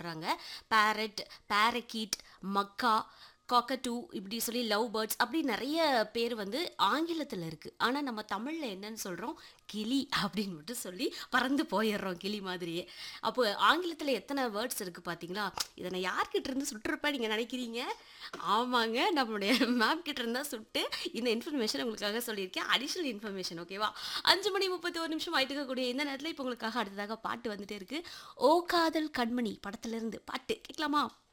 சொல்கிறாங்க பேரட் பேரக்கீட் மக்கா காக்கட்டூ இப்படி சொல்லி லவ் பேர்ட்ஸ் அப்படி நிறைய பேர் வந்து ஆங்கிலத்தில் இருக்குது ஆனால் நம்ம தமிழில் என்னன்னு சொல்கிறோம் கிளி அப்படின்னு மட்டும் சொல்லி பறந்து போயிடுறோம் கிளி மாதிரியே அப்போ ஆங்கிலத்தில் எத்தனை வேர்ட்ஸ் இருக்குது பார்த்தீங்களா இதை நான் யார்கிட்ட இருந்து சுட்டிருப்பேன் நீங்கள் நினைக்கிறீங்க ஆமாங்க நம்மளுடைய மேம் கிட்ட இருந்தால் சுட்டு இந்த இன்ஃபர்மேஷன் உங்களுக்காக சொல்லியிருக்கேன் அடிஷ்னல் இன்ஃபர்மேஷன் ஓகேவா அஞ்சு மணி முப்பத்தி ஒரு நிமிஷம் ஆயிட்டு இருக்கக்கூடிய இந்த நேரத்தில் இப்போ உங்களுக்காக அடுத்ததாக பாட்டு வந்துட்டே இருக்கு ஓ காதல் கண்மணி படத்துல இருந்து பாட்டு கேட்கலாமா